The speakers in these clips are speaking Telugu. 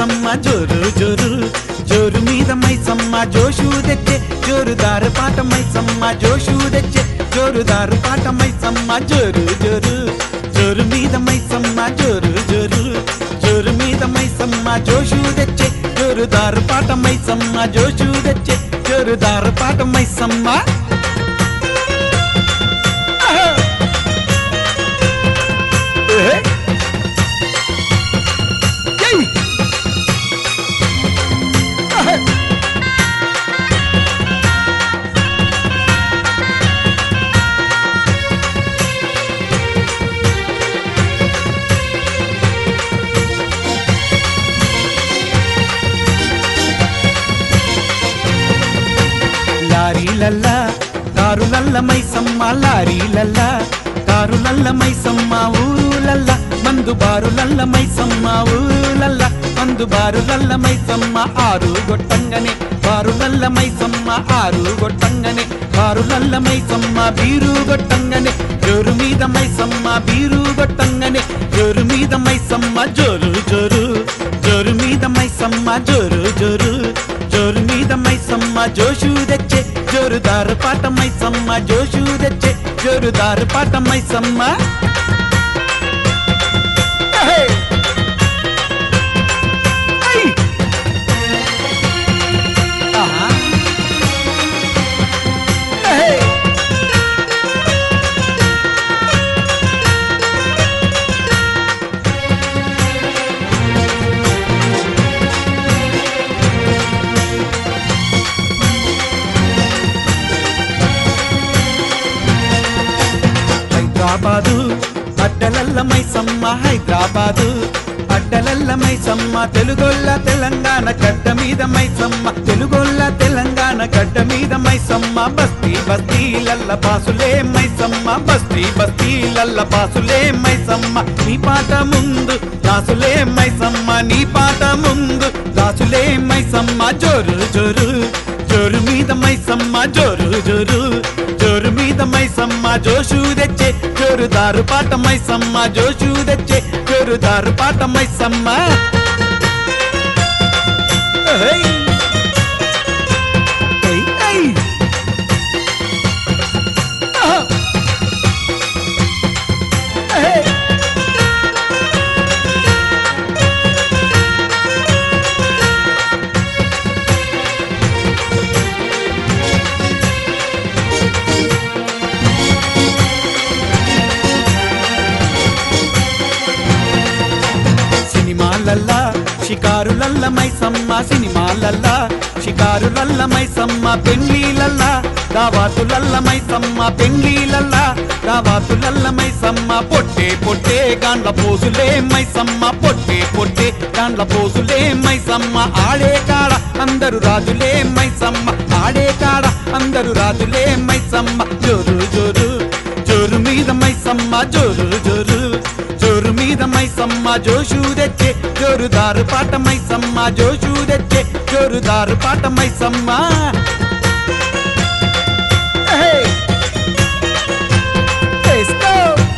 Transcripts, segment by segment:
మైసమ్మ జోరు జోరు జోరు మీద మైసమ్మ జోషు తెచ్చే జోరుదారు పాట మైసమ్మ జోషు తెచ్చే జోరుదారు పాట మైసమ్మ జోరు జోరు జోరు మీద మైసమ్మ జోరు జోరు జోరు మీద మైసమ్మ జోషు తెచ్చే జోరుదారు పాట మైసమ్మ జోషు తెచ్చే జోరుదారు పాట మైసమ్మ ఆహా! ఏ? ఏయ్! ఆహా! లారీలల్లా కారులల్ల మైసమ్మ లారీలల్ల కారులల్ల మైసమ్మ ఊరులల్ల మందు బారులల్ల మైసమ్మ ఊరులల్ల మందు బారులల్ల మైసమ్మ ఆరు గొట్టంగనే బారులల్ల మైసమ్మ ఆరు గొట్టంగనే బారులల్ల మైసమ్మ బీరు గొట్టంగనే జోరు మీద మైసమ్మ బీరు గొట్టంగనే జోరు మీద మైసమ్మ జోరు జోరు జోరు మీద మైసమ్మ జోరు జోరు జోరు మీద మైసమ్మ జోషు తెచ్చే జోరుదారు పాట మైసమ్మ జోషు తెచ్చే జోరుదారు పాట మైసమ్మ హే! ఐ! ఆహా! హే! హైదరాబాదు అడ్డలల్ల మైసమ్మ హైదరాబాదు అడ్డలల్ల మైసమ్మ తెలుగొల్ల తెలంగాణ గడ్డ మీద మైసమ్మ తెలుగొల్ల తెలంగాణ గడ్డ మీద మైసమ్మ బస్తీ బస్తీలల్ల బాసులే మైసమ్మ బస్తీ బస్తీలల్ల బాసులే మైసమ్మ నీ పాట ముందు దాసులే మైసమ్మ నీ పాట ముందు దాసులే మైసమ్మ జోరు జోరు జోరు మీద మైసమ్మ జోరు జోరు జోరు మీద మైసమ్మ జోషు తెచ్చే జోరుదారు పాట మైసమ్మ జోషు తెచ్చే జోరుదారు పాట మైసమ్మ ఏయ్! ఏయ్, ఏయ్! ఆహా! ఏయ్! సినిమాలల్లా షికారులల్ల మైసమ్మ సినిమాలల్లా షికారులల్ల మైసమ్మ పెండ్లీలల్లా దావాతులల్ల మైసమ్మ పెండ్లీలల్లా దావాతులల్ల మైసమ్మ పొట్టే పొట్టే గాండ్ల పోసులే మైసమ్మ పొట్టే పొట్టే గాండ్ల పోసులే మైసమ్మ ఆడే కాడ అందరు రాజులే మైసమ్మ ఆడే కాడ అందరు రాజులే మైసమ్మ జోరు జోరు జోరు మీద మైసమ్మ జోరు జోరు జోరు మీద మైసమ్మ జోషు తెచ్చే జోరుదారు పాట మైసమ్మ జోషు తెచ్చే జోరుదారు పాట మైసమ్మ హే! Let's go!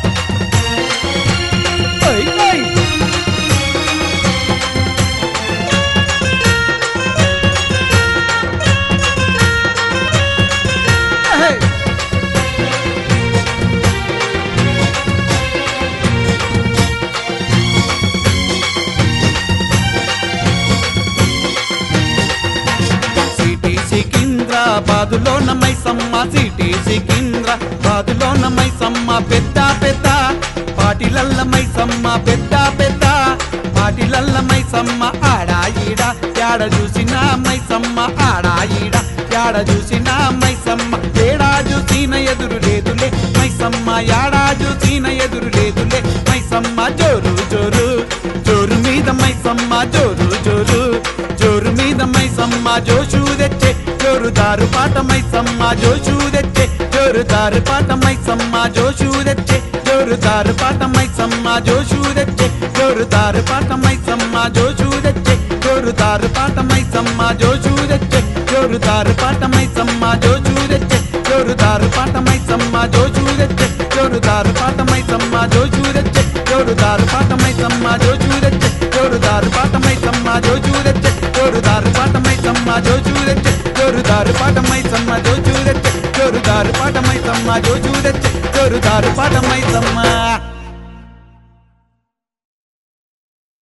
ఓయ్, ఓయ్! హే! సిటీ సికింద్రాబాదులో మైసమ్మ సిటీ సికింద్రాబాదులో మైసమ్మ పెద్ద పెద్ద పాటిలల్ల మైసమ్మ పెద్ద పెద్ద పాటిలల్ల మైసమ్మ ఆడా ఈడ యాడ చూసిన మైసమ్మ ఆడా ఈడ యాడ చూసిన మైసమ్మ ఏడా చూసిన ఎదురు లేదులే మైసమ్మ యాడా చూసిన ఎదురు లేదులే మైసమ్మ జోరు జోరు జోరు మీద మైసమ్మ జోరు జోరు జోరు మీద మైసమ్మ జోషు తెచ్చే జోరుదారు పాట మైసమ్మ జోషు తెచ్చే జోరుదారు పాట మైసమ్మ జోషు తెచ్చే జోరుదారు పాట మైసమ్మ జోషు తెచ్చే జోరుదారు పాట మైసమ్మ జోషు తెచ్చే జోరుదారు పాట మైసమ్మ జోషు తెచ్చే జోరుదారు పాట మైసమ్మ జోషు తెచ్చే జోరుదారు పాట మైసమ్మ జోషు తెచ్చే జోరుదారు పాట మైసమ్మ జోషు తెచ్చే జోరుదారు పాట మైసమ్మ జోషు తెచ్చే జోరుదారు పాట మైసమ్మ జోషు మైసమ్మ జోజు తెచ్చే జోరుదారు పాట మైసమ్మ జోజు తెచ్చే జోరుదారు పాట మైసమ్మ